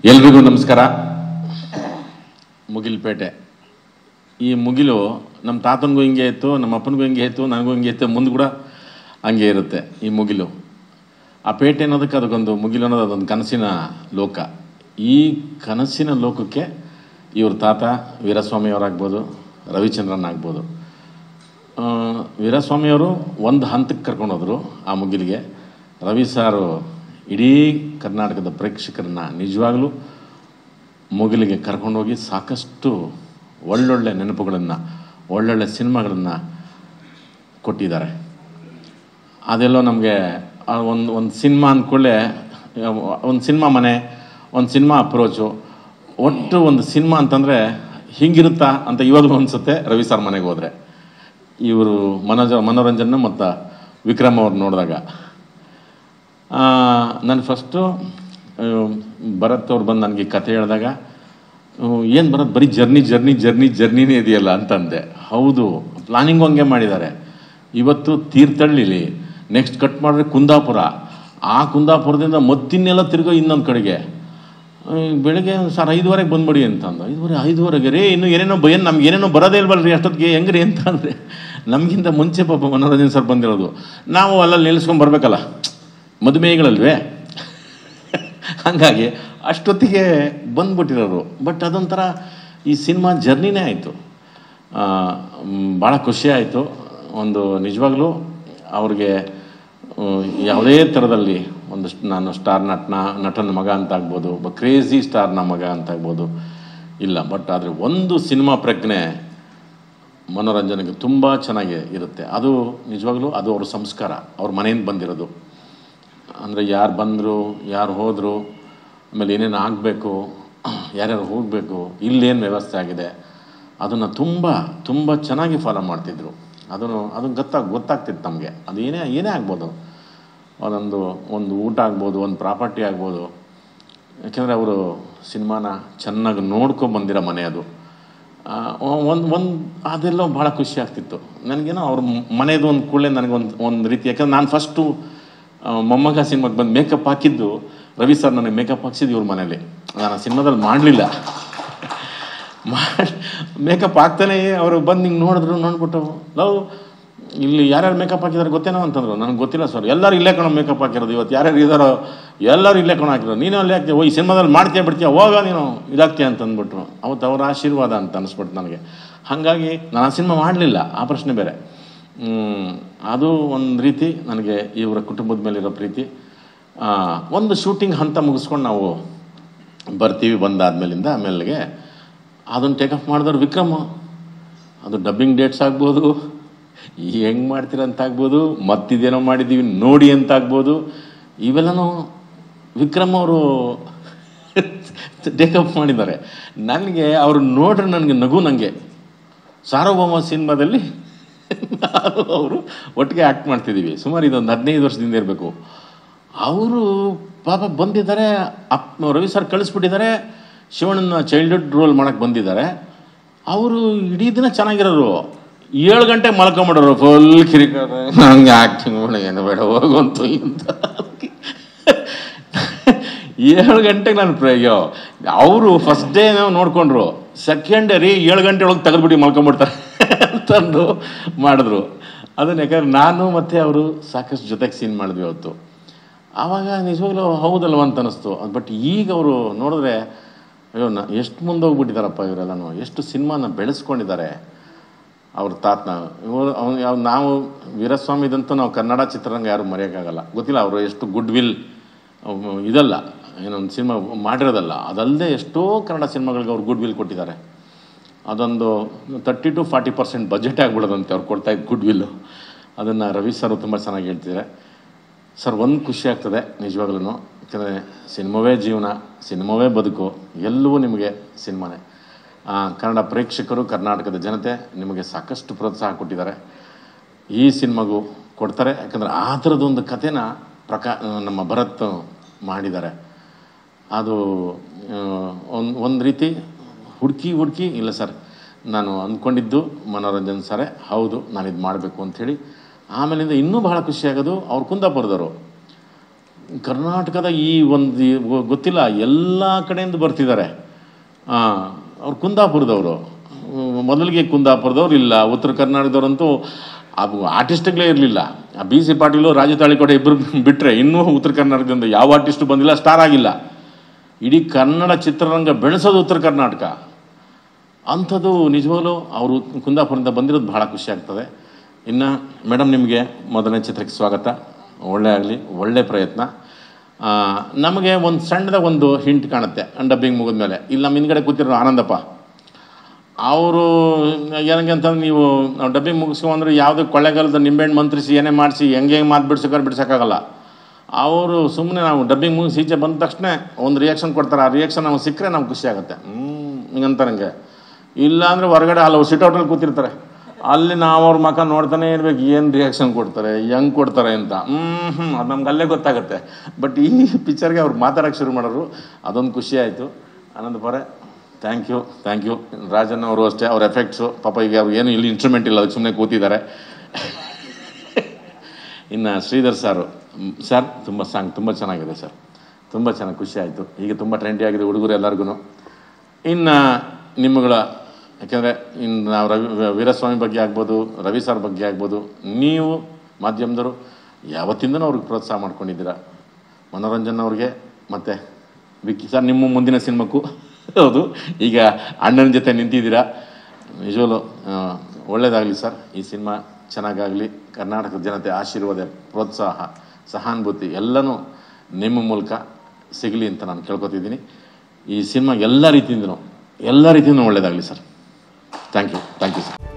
ಎಲ್ರಿಗೂ ನಮಸ್ಕಾರ ಮುಗಿಲ್ಪೇಟೆ ಈ ಮುಗಿಲು ನಮ್ಮ ತಾತನಿಗೂ ಹಿಂಗೆ ಇತ್ತು ನಮ್ಮ ಅಪ್ಪನಿಗೂ ಹಿಂಗೆ ಇತ್ತು ನನಗೂ ಹಿಂಗೆ ಇತ್ತು ಮುಂದೆ ಕೂಡ ಹಂಗೆ ಇರುತ್ತೆ ಈ ಮುಗಿಲು ಆ ಪೇಟೆ ಅನ್ನೋದಕ್ಕೆ ಅದಕ್ಕೊಂದು ಮುಗಿಲು ಅನ್ನೋದು ಅದೊಂದು ಕನಸಿನ ಲೋಕ ಈ ಕನಸಿನ ಲೋಕಕ್ಕೆ ಇವ್ರ ತಾತ ವೀರಸ್ವಾಮಿಯವರಾಗ್ಬೋದು ರವಿಚಂದ್ರನ್ ಆಗ್ಬೋದು ಆ, ವೀರಸ್ವಾಮಿಯವರು ಒಂದು ಹಂತಕ್ಕೆ ಕರ್ಕೊಂಡೋದ್ರು ಆ ಮುಗಿಲಿಗೆ ರವಿ ಸಾರು ಇಡೀ ಕರ್ನಾಟಕದ ಪ್ರೇಕ್ಷಕರನ್ನ ನಿಜವಾಗ್ಲೂ ಮುಗಿಲಿಗೆ ಕರ್ಕೊಂಡೋಗಿ ಸಾಕಷ್ಟು ಒಳ್ಳೊಳ್ಳೆ ನೆನಪುಗಳನ್ನು ಒಳ್ಳೊಳ್ಳೆ ಸಿನಿಮಾಗಳನ್ನು ಕೊಟ್ಟಿದ್ದಾರೆ ಅದೆಲ್ಲೋ ನಮಗೆ ಒಂದು ಒಂದು ಸಿನಿಮಾ ಅಂದ್ಕೊಳ್ಳೆ ಒಂದು ಸಿನಿಮಾ ಮನೆ ಒಂದು ಸಿನಿಮಾ ಅಪ್ರೋಚು ಒಟ್ಟು ಒಂದು ಸಿನಿಮಾ ಅಂತಂದರೆ ಹಿಂಗಿರುತ್ತಾ ಅಂತ ಇವಾಗಲೂ ಅನಿಸುತ್ತೆ ರವಿ ಸರ್ ಮನೆಗೆ ಹೋದರೆ ಇವರು ಮನೋಜ ಮನೋರಂಜನ ಮತ್ತು ವಿಕ್ರಮ್ ಅವ್ರು ನೋಡಿದಾಗ ನಾನು ಫಸ್ಟು ಭರತ್ ಅವ್ರು ಬಂದು ನನಗೆ ಕತೆ ಹೇಳಿದಾಗ ಏನು ಬರೋದು ಬರೀ ಜರ್ನಿ ಜರ್ನಿ ಜರ್ನಿ ಜರ್ನಿನೇ ಇದೆಯಲ್ಲ ಅಂತಂದೆ ಹೌದು ಪ್ಲಾನಿಂಗ್ ಹಂಗೆ ಮಾಡಿದ್ದಾರೆ ಇವತ್ತು ತೀರ್ಥಹಳ್ಳಿಲಿ ನೆಕ್ಸ್ಟ್ ಕಟ್ ಮಾಡಿದ್ರೆ ಕುಂದಾಪುರ ಆ ಕುಂದಾಪುರದಿಂದ ಮತ್ತಿನ್ನೆಲ್ಲ ತಿರ್ಗೋ ಇನ್ನೊಂದು ಕಡೆಗೆ ಆ, ಬೆಳಗ್ಗೆ ಸರ್ ಐದುವರೆಗೆ ಬಂದ್ಬಿಡಿ ಅಂತ ಅಂದ ಐದುವರೆ ಐದುವರೆಗೆ ರೇ ಇನ್ನು ಏನೇನೋ ಭಯ ನಮ್ಗೆ ಏನೇನೋ ಬರೋದೇ ಇಲ್ವಲ್ರಿ ಅಷ್ಟೊತ್ತಿಗೆ ಹೆಂಗ್ರಿ ಅಂತ ಅಂದರೆ ನಮಗಿಂತ ಮುಂಚೆ ಪಾಪ ಮನೋರಂಜನ್ ಸರ್ ಬಂದಿರೋದು ನಾವು ಅಲ್ಲಲ್ಲಿ ನಿಲ್ಲಿಸ್ಕೊಂಡು ಬರಬೇಕಲ್ಲ ಮದುವೆಗಳಲ್ವೇ ಹಾಗಾಗಿ ಅಷ್ಟೊತ್ತಿಗೆ ಬಂದ್ಬಿಟ್ಟಿರೋರು ಬಟ್ ಅದೊಂಥರ ಈ ಸಿನಿಮಾ ಜರ್ನಿನೇ ಆಯಿತು ಭಾಳ ಖುಷಿ ಆಯಿತು ಒಂದು ನಿಜವಾಗ್ಲೂ ಅವ್ರಿಗೆ ಆ, ಯಾವುದೇ ಥರದಲ್ಲಿ ಒಂದಷ್ಟು ನಾನು ಸ್ಟಾರ್ ನಟನ ನಟನ ಮಗ ಅಂತ ಆಗ್ಬೋದು ಒಬ್ಬ ಕ್ರೇಜಿ ಸ್ಟಾರ್ನ ಮಗ ಅಂತ ಆಗ್ಬೋದು ಇಲ್ಲ ಬಟ್ ಆದರೆ ಒಂದು ಸಿನಿಮಾ ಪ್ರಜ್ಞೆ ಮನೋರಂಜನೆಗೆ ತುಂಬ ಚೆನ್ನಾಗಿ ಇರುತ್ತೆ ಅದು ನಿಜವಾಗ್ಲೂ ಅದು ಅವ್ರ ಸಂಸ್ಕಾರ ಅವ್ರ ಮನೆಯಿಂದ ಬಂದಿರೋದು ಅಂದರೆ ಯಾರು ಬಂದರು ಯಾರು ಹೋದರು ಆಮೇಲೆ ಏನೇನು ಆಗಬೇಕು ಯಾರ್ಯಾರು ಹೋಗಬೇಕು ಇಲ್ಲೇನು ವ್ಯವಸ್ಥೆ ಆಗಿದೆ ಅದನ್ನು ತುಂಬ ತುಂಬ ಚೆನ್ನಾಗಿ ಫಾಲೋ ಮಾಡ್ತಿದ್ರು ಅದನ್ನು ಅದನ್ನು ಗೊತ್ತಾಗ ಗೊತ್ತಾಗ್ತಿತ್ತು ನಮಗೆ ಅದು ಏನೇ ಏನೇ ಆಗ್ಬೋದು ಒಂದೊಂದು ಒಂದು ಊಟ ಆಗ್ಬೋದು ಒಂದು ಪ್ರಾಪರ್ಟಿ ಆಗ್ಬೋದು ಯಾಕೆಂದರೆ ಅವರು ಸಿನಿಮಾನ ಚೆನ್ನಾಗಿ ನೋಡ್ಕೊಂಡು ಬಂದಿರೋ ಮನೆ ಅದು ಒಂದು ಒಂದು ಅದೆಲ್ಲ ಭಾಳ ಖುಷಿ ಆಗ್ತಿತ್ತು ನನಗೇನೋ ಅವ್ರ ಮನೆದು ಒಂದು ಕೂಡಲೇ ನನಗೊಂದು ಒಂದು ರೀತಿ ಯಾಕಂದ್ರೆ ನಾನು ಫಸ್ಟು ಮೊಮ್ಮಗ ಸಿನಿಮಾಗೆ ಬಂದು ಮೇಕಪ್ ಹಾಕಿದ್ದು ರವಿ ಸರ್ ನನಗೆ ಮೇಕಪ್ ಹಾಕ್ಸಿದ್ದು ಇವ್ರ ಮನೇಲಿ ನಾನು ಆ ಸಿನಿಮಾದಲ್ಲಿ ಮಾಡಲಿಲ್ಲ ಮಾಡಿ ಮೇಕಪ್ ಹಾಕ್ತಾನೆ ಅವರು ಬಂದು ಹಿಂಗೆ ನೋಡಿದ್ರು ನೋಡ್ಬಿಟ್ಟು ಲವ್ ಇಲ್ಲಿ ಯಾರ್ಯಾರು ಮೇಕಪ್ ಹಾಕಿದಾರೆ ಗೊತ್ತೇನೋ ಅಂತಂದ್ರು ನನಗೆ ಗೊತ್ತಿಲ್ಲ ಸರ್ ಎಲ್ಲರೂ ಇಲ್ಲೇ ಕಣೋ ಮೇಕಪ್ ಹಾಕಿರೋದು ಇವತ್ತು ಯಾರ್ಯಾರು ಇದ್ದಾರೋ ಎಲ್ಲರೂ ಇಲ್ಲೇ ಕಣೋ ಹಾಕಿರೋದು ನೀನು ಅಲ್ಲೇ ಹಾಕ್ತೀಯ ಓ ಈ ಸಿನಿಮಾದಲ್ಲಿ ಮಾಡ್ತೀಯ ಬಿಡ್ತೀಯ ಹೋಗ ನೀನು ಇದಾಗ್ತೀಯ ಅಂತ ಅಂದ್ಬಿಟ್ರು ಅವತ್ತು ಅವರ ಆಶೀರ್ವಾದ ಅಂತ ಅನಿಸ್ಬಿಟ್ಟು ನನಗೆ ಹಾಗಾಗಿ ನಾನು ಆ ಸಿನಿಮಾ ಮಾಡಲಿಲ್ಲ ಆ ಪ್ರಶ್ನೆ ಬೇರೆ ಹ್ಮ್, ಅದು ಒಂದು ರೀತಿ ನನಗೆ ಇವರ ಕುಟುಂಬದ ಮೇಲಿರೋ ಪ್ರೀತಿ ಆ, ಒಂದು ಶೂಟಿಂಗ್ ಹಂತ ಮುಗಿಸ್ಕೊಂಡು ನಾವು ಬರ್ತೀವಿ ಬಂದಾದ್ಮೇಲಿಂದ ಆಮೇಲೆಗೆ ಅದನ್ನು ಟೇಕ್ ಆಫ್ ಮಾಡಿದವ್ರು ವಿಕ್ರಮ್ ಅದು ಡಬ್ಬಿಂಗ್ ಡೇಟ್ಸ್ ಆಗ್ಬೋದು ಹೆಂಗೆ ಮಾಡ್ತೀರ ಅಂತ ಆಗ್ಬೋದು ಮತ್ತಿದೇನೋ ಮಾಡಿದ್ದೀವಿ ನೋಡಿ ಅಂತ ಆಗ್ಬೋದು ಇವೆಲ್ಲನೂ ವಿಕ್ರಮ್ ಅವರು ಟೇಕಪ್ ಮಾಡಿದ್ದಾರೆ ನನಗೆ ಅವರು ನೋಡ್ರೆ ನನಗೆ ನಗು ನನಗೆ ಸಾರ್ವಭೌಮ ಸಿನಿಮಾದಲ್ಲಿ ನಾನು ಅವರು ಒಟ್ಟಿಗೆ ಆ್ಯಕ್ಟ್ ಮಾಡ್ತಿದ್ದೀವಿ ಸುಮಾರು ಇದೊಂದು ಹದಿನೈದು ವರ್ಷದಿಂದ ಇರಬೇಕು ಅವರು ಪಾಪ ಬಂದಿದ್ದಾರೆ ಅಪ್ ರವಿ ಸರ್ ಕಳಿಸ್ಬಿಟ್ಟಿದ್ದಾರೆ ಶಿವಣ್ಣನ ಚೈಲ್ಡ್ಹುಡ್ ರೋಲ್ ಮಾಡಕ್ಕೆ ಬಂದಿದ್ದಾರೆ ಅವರು ಇಡೀ ದಿನ ಚೆನ್ನಾಗಿರೋರು ಏಳು ಗಂಟೆ ಮಲ್ಕೊಂಬಿಡೋರು ಫುಲ್ ಕಿರಿಕಾರ ಹಂಗೆ ಆ್ಯಕ್ಟಿಂಗ್ ಮಾಡಿ ಏನು ಬೇಡ ಹೋಗುವಂತು ಅಂತ ಏಳು ಗಂಟೆಗೆ ನಾನು ಅಯ್ಯೋ ಅವರು ಫಸ್ಟ್ ಡೇ ನೋಡ್ಕೊಂಡ್ರು ಸೆಕೆಂಡ್ ಡೇ ರೀ ಏಳು ಗಂಟೆ ಒಳಗೆ ತೆಗೆದ್ಬಿಟ್ಟು ಮಲ್ಕೊಂಡ್ಬಿಡ್ತಾರೆ ಅಂತಂದು ಮಾಡಿದ್ರು ಅದನ್ನ ಯಾಕಂದ್ರೆ ನಾನು ಮತ್ತು ಅವರು ಸಾಕಷ್ಟು ಜೊತೆಗೆ ಸೀನ್ ಮಾಡಿದ್ವಿ ಅವತ್ತು ಆವಾಗ ನಿಜವಾಗ್ಲೂ ಹೌದಲ್ವ ಅಂತ ಅನಿಸ್ತು ಬಟ್ ಈಗ ಅವರು ನೋಡಿದ್ರೆ ಅಯ್ಯೋ ನ ಎಷ್ಟು ಮುಂದೆ ಹೋಗ್ಬಿಟ್ಟಿದ್ದಾರಪ್ಪ ಇವರೆಲ್ಲನೂ ಎಷ್ಟು ಸಿನಿಮಾನ ಬೆಳೆಸ್ಕೊಂಡಿದ್ದಾರೆ ಅವ್ರ ತಾತನ ಇವರು ಅವ್ನು ಯಾವ ನಾವು ವೀರಸ್ವಾಮಿದಂತೂ ನಾವು ಕನ್ನಡ ಚಿತ್ರರಂಗ ಯಾರು ಮರೆಯೋಕ್ಕಾಗಲ್ಲ ಗೊತ್ತಿಲ್ಲ ಅವರು ಎಷ್ಟು ಗುಡ್ ವಿಲ್ ಇದಲ್ಲ ಏನೊಂದು ಸಿನಿಮಾ ಮಾಡಿರೋದಲ್ಲ ಅದಲ್ಲದೆ ಎಷ್ಟೋ ಕನ್ನಡ ಸಿನಿಮಾಗಳಿಗೆ ಅವ್ರು ಗುಡ್ ವಿಲ್ ಕೊಟ್ಟಿದ್ದಾರೆ ಅದೊಂದು thirty to forty percent budget ಆಗ್ಬಿಡೋದಂತೆ ಅವ್ರು ಕೊಡ್ತಾ ಇದ್ದ ಗುಡ್ ವಿಲ್ಲು ಅದನ್ನು ರವಿ ಸರ್ ತುಂಬ ಚೆನ್ನಾಗಿ ಹೇಳ್ತಿದ್ದಾರೆ ಸರ್ ಒಂದು ಖುಷಿ ಆಗ್ತದೆ ನಿಜವಾಗ್ಲೂ ಯಾಕಂದರೆ ಸಿನಿಮಾವೇ ಜೀವನ ಸಿನಿಮಾವೇ ಬದುಕು ಎಲ್ಲವೂ ನಿಮಗೆ ಸಿನಿಮಾನೇ ಆ, ಕನ್ನಡ ಪ್ರೇಕ್ಷಕರು ಕರ್ನಾಟಕದ ಜನತೆ ನಿಮಗೆ ಸಾಕಷ್ಟು ಪ್ರೋತ್ಸಾಹ ಕೊಟ್ಟಿದ್ದಾರೆ ಈ ಸಿನಿಮಾಗೂ ಕೊಡ್ತಾರೆ ಯಾಕಂದರೆ ಆ ಥರದೊಂದು ಕಥೆನ ಪ್ರಕಾ ನಮ್ಮ ಭರತ್ ಮಾಡಿದ್ದಾರೆ ಅದು ಒಂದು ಒಂದು ರೀತಿ ಹುಡುಕಿ ಹುಡುಕಿ ಇಲ್ಲ ಸರ್ ನಾನು ಅಂದ್ಕೊಂಡಿದ್ದು ಮನೋರಂಜನ್ ಸರೇ ಹೌದು ನಾನು ಇದು ಮಾಡಬೇಕು ಅಂಥೇಳಿ ಆಮೇಲಿಂದ ಇನ್ನೂ ಬಹಳ ಖುಷಿಯಾಗೋದು ಅವ್ರು ಕುಂದಾಪುರದವರು ಕರ್ನಾಟಕದ ಈ ಒಂದು ಈ ಗೊ- ಗೊತ್ತಿಲ್ಲ ಎಲ್ಲ ಕಡೆಯಿಂದ ಬರ್ತಿದ್ದಾರೆ ಅವ್ರು ಕುಂದಾಪುರದವರು ಹ್ಮ್, ಮೊದಲಿಗೆ ಕುಂದಾಪುರದವ್ರು ಇಲ್ಲ ಉತ್ತರ ಕರ್ನಾಟಕದವ್ರಂತೂ ಅದು ಆರ್ಟಿಸ್ಟ್ಗಳೇ ಇರಲಿಲ್ಲ ಬಿ ಸಿ ಪಾಟೀಲು ರಾಜು ತಾಳಿಕೋಟೆ ಇಬ್ಬರು ಬಿಟ್ಟರೆ ಇನ್ನೂ ಉತ್ತರ ಕರ್ನಾಟಕದಿಂದ ಯಾವ ಆರ್ಟಿಸ್ಟು ಬಂದಿಲ್ಲ ಸ್ಟಾರ್ ಆಗಿಲ್ಲ ಇಡೀ ಕನ್ನಡ ಚಿತ್ರರಂಗ ಬೆಳೆಸೋದು ಉತ್ತರ ಕರ್ನಾಟಕ ಅಂಥದ್ದು ನಿಜವಾಗ್ಲೂ ಅವರು ಕುಂದಾಪುರದಿಂದ ಬಂದಿರೋದು ಬಹಳ ಖುಷಿ ಆಗ್ತದೆ ಇನ್ನು ಮೇಡಮ್ ನಿಮಗೆ ಮೊದಲನೇ ಚಿತ್ರಕ್ಕೆ ಸ್ವಾಗತ ಒಳ್ಳೆ ಆಗಲಿ ಒಳ್ಳೆ ಪ್ರಯತ್ನ ಆ, ನಮಗೆ ಒಂದು ಸಣ್ಣದ ಒಂದು ಹಿಂಟ್ ಕಾಣುತ್ತೆ ಡಬ್ಬಿಂಗ್ ಮುಗಿದ್ಮೇಲೆ ಇಲ್ಲಿ ನಮ್ಮ ಹಿಂದ್ಗಡೆ ಕೂತಿರೋ ಆನಂದಪ್ಪ ಅವರು ಏನಂಗೆ ಅಂತಂದ್ರೆ ನೀವು ನಾವು ಡಬ್ಬಿಂಗ್ ಮುಗಿಸ್ಕೊಂಡ್ರೆ ಯಾವುದೇ ಕೊಳ್ಳೆಗಾಲದ ನಿಂಬೆಹಣ್ಣು ಮಂತ್ರಿಸಿ ಏನೇ ಮಾಡಿಸಿ ಹೆಂಗೆ ಹೆಂಗೆ ಮಾತು ಬಿಡ್ಸೋಕೆ ಬಿಡ್ಸೋಕ್ಕಾಗಲ್ಲ ಅವರು ಸುಮ್ಮನೆ ನಾವು ಡಬ್ಬಿಂಗ್ ಮುಗಿಸಿ ಈಚೆ ಬಂದ ತಕ್ಷಣ ಒಂದು ರಿಯಾಕ್ಷನ್ ಕೊಡ್ತಾರೆ ಆ ರಿಯಾಕ್ಷನ್ ನಮ್ಗೆ ಸಿಕ್ಕರೆ ನಮ್ಗೆ ಖುಷಿ ಆಗುತ್ತೆ ಹ್ಞೂ ಹಿಂಗಂತಾರಂಗೆ ಇಲ್ಲ ಅಂದರೆ ಹೊರಗಡೆ ಅಲ್ಲಿ ಅವ್ರು ಸಿಟ್ಔಟಲ್ಲಿ ಕೂತಿರ್ತಾರೆ ಅಲ್ಲಿ ನಾವು ಅವ್ರ ಮಕ ನೋಡ್ತಾನೆ ಇರ್ಬೇಕು ಏನು ರಿಯಾಕ್ಷನ್ ಕೊಡ್ತಾರೆ ಹೆಂಗೆ ಕೊಡ್ತಾರೆ ಅಂತ ಹ್ಞೂ ಹ್ಞೂ ಅದು ನಮ್ಗೆ ಅಲ್ಲೇ ಗೊತ್ತಾಗುತ್ತೆ ಬಟ್ ಈ ಪಿಕ್ಚರ್ಗೆ ಅವ್ರು ಮಾತಾಡೋಕ್ಕೆ ಶುರು ಮಾಡೋರು ಅದೊಂದು ಖುಷಿ ಆಯಿತು ಆನಂದ ಪರೆ thank you thank you Rajan ಅವರು ಅಷ್ಟೇ ಅವ್ರ ಎಫೆಕ್ಟ್ಸು ಪಾಪ ಈಗ ಅವ್ರು ಏನು ಇಲ್ಲಿ ಇನ್ಸ್ಟ್ರೂಮೆಂಟ್ ಇಲ್ಲ ಅದಕ್ಕೆ ಸುಮ್ಮನೆ ಕೂತಿದ್ದಾರೆ ಇನ್ನು ಶ್ರೀಧರ್ ಸಾರು ಮ್, ಸರ್ ತುಂಬ ಸಾಂಗ್ ತುಂಬ ಚೆನ್ನಾಗಿದೆ ಸರ್ ತುಂಬ ಚೆನ್ನಾಗಿ ಖುಷಿ ಆಯಿತು ಈಗ ತುಂಬ ಟ್ರೆಂಡಿ ಆಗಿದೆ ಹುಡುಗರು ಎಲ್ಲರಿಗೂ ಇನ್ನು ನಿಮ್ಮಗಳ ಯಾಕೆಂದರೆ ಇನ್ನು ನಾವು ರವಿ ವೀರಸ್ವಾಮಿ ಬಗ್ಗೆ ಆಗ್ಬೋದು ರವಿ ಸರ್ ಬಗ್ಗೆ ಆಗ್ಬೋದು ನೀವು ಮಾಧ್ಯಮದವರು ಯಾವತ್ತಿಂದನೂ ಅವ್ರಿಗೆ ಪ್ರೋತ್ಸಾಹ ಮಾಡ್ಕೊಂಡಿದ್ದೀರಾ ಮನೋರಂಜನ್ ಅವ್ರಿಗೆ ಮತ್ತು ವಿಕ್ಕಿ ಸರ್ ನಿಮ್ಮ ಮುಂದಿನ ಸಿನಿಮಾಕ್ಕೂ ಹೌದು ಈಗ ಅಣ್ಣನ ಜೊತೆ ನಿಂತಿದ್ದೀರಾ ನಿಜವಲ್ಲೂ ಒಳ್ಳೇದಾಗಲಿ ಸರ್ ಈ ಸಿನಿಮಾ ಚೆನ್ನಾಗಾಗಲಿ ಕರ್ನಾಟಕದ ಜನತೆ ಆಶೀರ್ವಾದ ಪ್ರೋತ್ಸಾಹ ಸಹಾನುಭೂತಿ ಎಲ್ಲನೂ ನಿಮ್ಮ ಮೂಲಕ ಸಿಗಲಿ ಅಂತ ನಾನು ಕೇಳ್ಕೊತಿದ್ದೀನಿ ಈ ಸಿನಿಮಾ ಎಲ್ಲ ರೀತಿಯಿಂದನೂ ಎಲ್ಲ ರೀತಿಯಿಂದನೂ ಒಳ್ಳೇದಾಗಲಿ sir thank you thank you sir